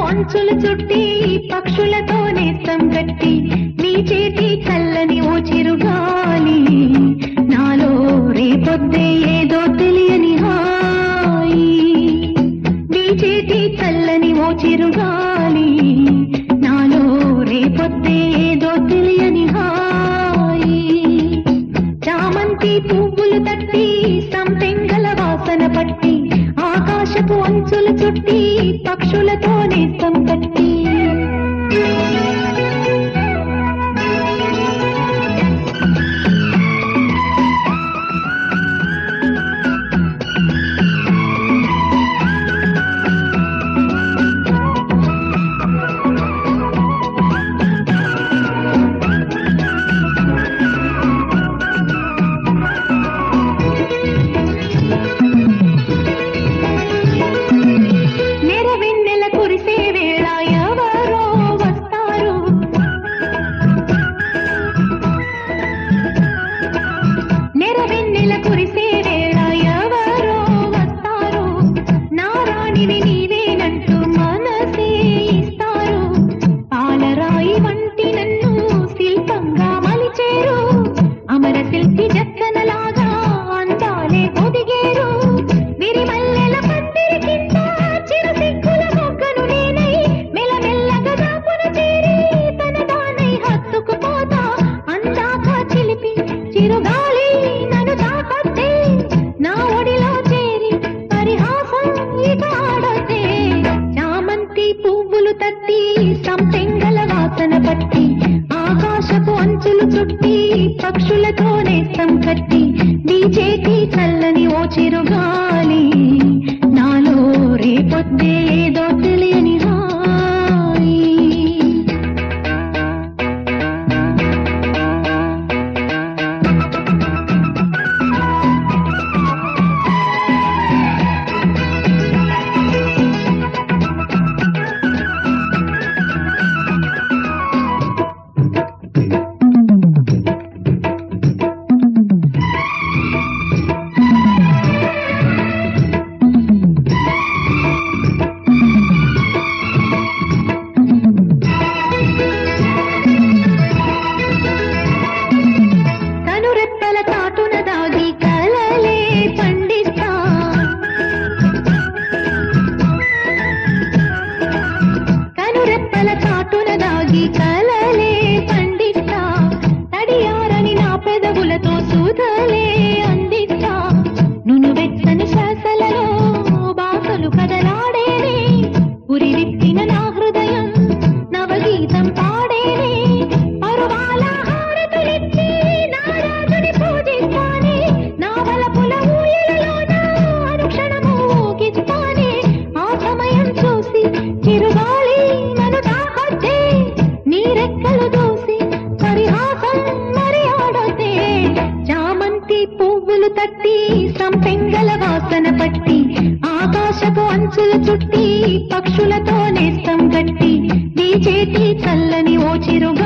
అంచులు చుట్టి పక్షులతో నేస్తం గట్టి నీ చేతి చల్లని ఓ చిరుగాలి నాలో రేపొద్దే ఏదో తెలియని హాయి నీ చేతి చల్లని ఓ చిరుగాలి నాలో రేపొద్దే ఏదో తెలియని హాయి చామంతి పువ్వులు తట్టి సంపెంగల వాసన పట్టి ఆకాశపు అంచులు చుట్టి పక్షులతో నేస్తం కట్టి నెరవెన్నెల కురిసే వేళ ఎవరో వస్తారు నెరవెన్నెల కురిసే వేళ ఎవరో వస్తారు నారాణిని నీవేనంటూ మనసే ఇస్తారు పాలరాయి వంటి నన్ను శిల్పంగా మలిచేరు అమర శిల్పి జక్కనలాగా అందాలే ఒదిగేరు విరిమల్లెల పందిరి కింద చిరు సిగ్గుల మొగ్గను నేనై మెల్లమెల్లగా దాపున చేరి తన దానై హత్తుకుపోతా అందాక చిలిపి చిరుగాలి నన్ను తాకొద్దే నా ఒడిలో చేరి పరిహాసం ఇక ఆడొద్దే చామంతి పువ్వులు తట్టి సంపెంగల వాసన పట్టి ఆకాశపు అంచులు చుట్టి పక్షులతో నేస్తం కట్టి నీ చేతి చల్లని ఓ చిరుగాలి నాలో రేపొద్దే ఏదో తెలియని హాయి కనురెప్పల చాటున దాగి కలలే పండిస్తా కనురెప్పల చాటున దాగి కలలే పండిస్తా తడియారని నా పెదవులతో సుధలే అందిస్తా నును వెచ్చని శ్వాసలలో బాసలు కదలాడేనే ఉరి విప్పిన నా హృదయం నవగీతం పాడేనే పరువాల హారతులిచ్చి నా రాజుని పూజిస్తానే నా వలపుల ఊయలలోన అనుక్షణము ఊగిస్తానే ఆ సమయం చూసి చిరుగాలి నన్ను తాకొద్దే నీ రెక్కలు దూసి పరిహాసం మరి ఆడొద్దే చామంతి పువ్వులు తట్టి సంపెంగల వాసన పట్టి ఆకాశపు అంచులు చుట్టి పక్షులతో నేస్తం గట్టి నీ చేతి చల్లని ఓ చిరు